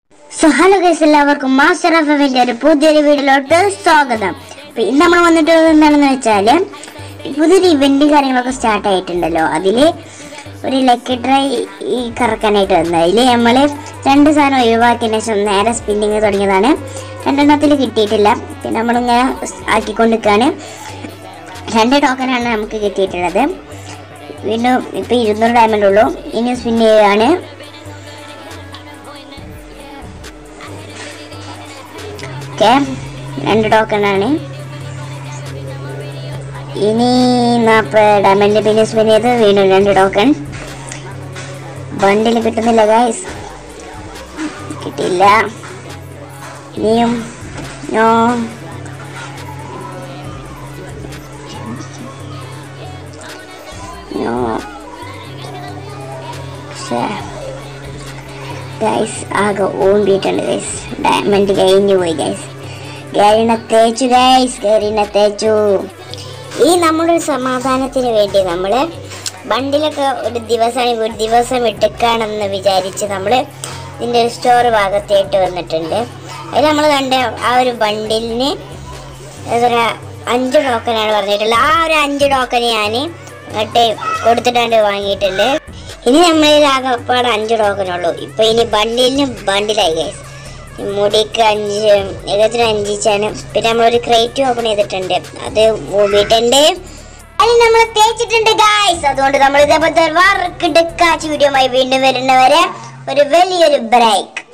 so hello guys എല്ലാവർക്കും master of എഫിന്റെ ഒരു പുതിയൊരു വീഡിയോയിലോട്ട് സ്വാഗതം അപ്പൊ ഇന്ന് നമ്മൾ വന്നിട്ട് എന്താണെന്ന് വെച്ചാല് പുതിയൊരു ഇവന്റ് കാര്യങ്ങളൊക്കെ സ്റ്റാർട്ട് ആയിട്ടുണ്ടല്ലോ അതില് ഒരു ലക്കി ഡ്രൈ ഈ കറക്കാനായിട്ട് വന്നത് അതില് നമ്മള് രണ്ട് സാധനം ഒഴിവാക്കിയതിന് ശേഷം നേരെ സ്പിന്നിങ് തുടങ്ങിയതാണ് രണ്ടെണ്ണത്തിൽ കിട്ടിയിട്ടില്ല പിന്നെ നമ്മളിങ്ങനെ ആക്കിക്കൊണ്ടിരിക്കുകയാണ് രണ്ട് ടോക്കനാണ് നമുക്ക് കിട്ടിയിട്ടുള്ളത് വീണ്ടും ഇപ്പൊ ഇരുന്നൂറ് ഡയമണ്ട് ഉള്ളൂ ഇനി സ്പിൻ ചെയ്യുകയാണ് ഓക്കെ രണ്ട് ടോക്കണാണ് ഇനി നാൽപ്പത് ഡയമണ്ട് പിന്നെ സ്പിൻ ചെയ്ത് വീണ്ടും രണ്ട് ടോക്കൺ ബണ്ടിൽ കിട്ടുന്നില്ല ഗൈസ് കിട്ടിയില്ല ഇനിയും നോ നോ ഗൈസ് ആകെ ഓമ്പിയിട്ടുണ്ട് ഗൈസ് ഡയമണ്ട് കഴിഞ്ഞു പോയി ഗൈസ് ഗരീണ തേച്ചു ഗൈസ് ഗരീണ തേച്ചു ഈ നമ്മുടെ ഒരു സമാധാനത്തിന് വേണ്ടി നമ്മൾ ബണ്ടിലൊക്കെ ഒരു ദിവസം ഒരു ദിവസം ഇട്ടേക്കാണെന്ന് വിചാരിച്ച് നമ്മൾ ഇതിൻ്റെ ഒരു സ്റ്റോർ ഭാഗത്തായിട്ട് വന്നിട്ടുണ്ട് അതിൽ നമ്മൾ കണ്ട ആ ഒരു ബണ്ടിലിന് എന്താ പറയുക അഞ്ച് ടോക്കനാണ് പറഞ്ഞിട്ടുള്ളത് ആ ഒരു അഞ്ച് ടോക്കൺ ഞാൻ ഇങ്ങോട്ട് കൊടുത്തിട്ടാണ്ട് വാങ്ങിയിട്ടുണ്ട് ഇനി നമ്മളിൽ ആകെപ്പാട് അഞ്ച് ടോക്കനുള്ളൂ ഇപ്പൊ ഇനി ബണ്ടിലിന് ബണ്ടിലായി ഗൈസ് മുടിക്ക് അഞ്ച് ഏകദേശം അഞ്ചിച്ചാണ് പിന്നെ നമ്മളൊരു ക്രേറ്റ് ഓപ്പൺ ചെയ്തിട്ടുണ്ട് അത് മൂടിയിട്ടുണ്ട് അതിൽ നമ്മൾ തേച്ചിട്ടുണ്ട് ഗൈസ് അതുകൊണ്ട് നമ്മൾ ഇതേപോലത്തെ വർക്ക് ഡെക്കാച്ച് വീഡിയോമായി വീണ്ടും വരുന്നവരെ ഒരു വലിയൊരു ബ്രേക്ക്